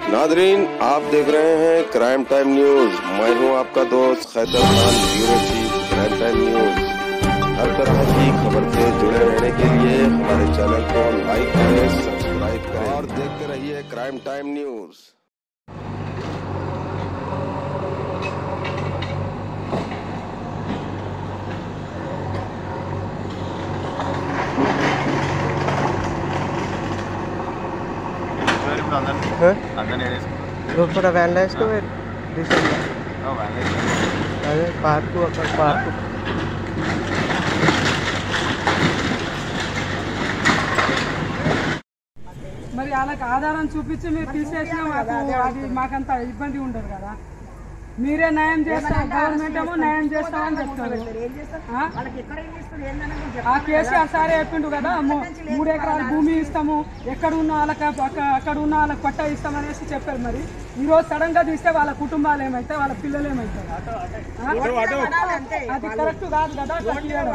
Nadreen आप देख रहे हैं क्राइम टाइम न्यूज मैं हूं आपका दोस्त Khaitar Khan bureau chief crime time news हर तरह की खबर से जुड़े रहने के लिए हमारे चैनल को लाइक करें सब्सक्राइब करें और देखते रहिए क्राइम टाइम न्यूज లోపల వ్యాన్ అదే పార్కు అక్కడ పార్కు మరి వాళ్ళకి ఆధారం చూపించి మీరు తీసేసినా మాకు అది మాకంత ఇబ్బంది ఉండదు కదా మీరే న్యాయం చేస్తారు గవర్నమెంట్ ఏమో న్యాయం చేస్తామని చెప్తారు ఆ? ఆ కేసీఆర్ సారే చెప్పిండు కదా మూ- మూడు ఎకరాల భూమి ఇస్తాము ఎక్కడ ఉన్న వాళ్ళకి అక్క- అక్కడ ఉన్న వాళ్ళకి పట్టా ఇస్తామనేసి చెప్పారు మరి ఈ రోజు సడన్ గా తీస్తే వాళ్ళ కుటుంబాలు ఏమైతాయి వాళ్ళ పిల్లలు ఏమైతారు ఆ? అది కరెక్ట్ కాదు కదా అట్లా తీయడం.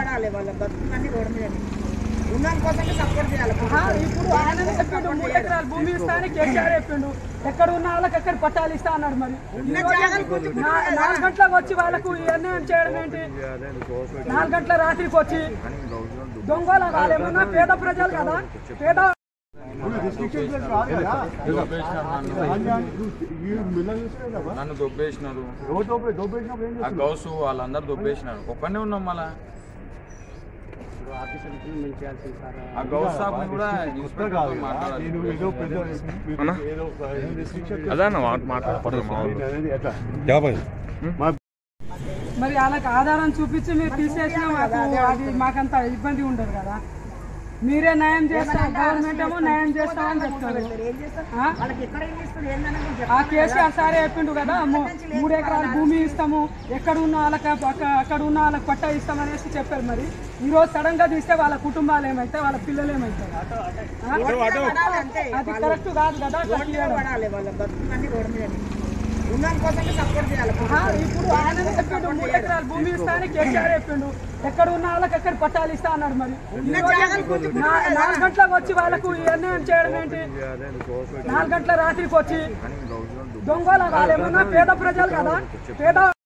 ఆ, ఇప్పుడు ఆయననే చెప్పిండు మూడు ఎకరాల భూమి ఇస్తా అని కేసీఆర్ చెప్పిండు ఎక్కడ ఉన్న వాళ్ళకి ఎక్కడ పట్టాలు ఇస్తా అన్నాడు మరి ఈ రోజు నా- నాలుగు గంటలకు వచ్చి వాళ్ళకు ఈ అన్యాయం చేయడం ఏంటి నాలుగు గంటల రాత్రికి వచ్చి దొంగల వాళ్ళేమన్నా పేద ప్రజలు కదా పేద నన్ను దొబ్బేసినారు ఆ గౌసు వాళ్ళందరూ దొబ్బేసినారు ఒక్కనే ఉన్నాం మళ్ళా ఆ గౌస్ సాబ్ కూడా ఇన్స్పెక్టర్ మాట్లాడాలి మరి వాళ్ళకి ఆధారం చూపించి మీరు తీసేసినా మాకు అది మాకంత ఇబ్బంది ఉండదు కదా మీరే న్యాయం చేస్తారు గవర్నమెంట్ ఏమో న్యాయం చేస్తామని చెప్తారు ఆ? ఆ కేసీఆర్ సారే చెప్పిండు కదా మూ- మూడు ఎకరాల భూమి ఇస్తాము ఎక్కడ ఉన్న వాళ్ళకి అక్క- అక్కడ ఉన్న వాళ్ళకి పట్టా ఇస్తామనేసి చెప్పారు మరి ఈ రోజు సడన్ గా తీస్తే వాళ్ళ కుటుంబాలు ఏమైతాయి వాళ్ళ పిల్లలు ఏమైతారు ఆ? అది కరెక్ట్ కాదు కదా అట్లా తీయడం. ఆ, ఇప్పుడు ఆయననే చెప్పిండు మూడు ఎకరాల భూమి ఇస్తా అని కేసీఆర్ చెప్పిండు ఎక్కడ ఉన్న వాళ్ళకి ఎక్కడ పట్టాలు ఇస్తా అన్నాడు మరి ఈ రోజు నా- నాలుగు గంటలకు వచ్చి వాళ్ళకు ఈ అన్యాయం చేయడం ఏంటి నాలుగు గంటల రాత్రికి వచ్చి దొంగల వాళ్ళేమన్నా పేద ప్రజలు కదా పేద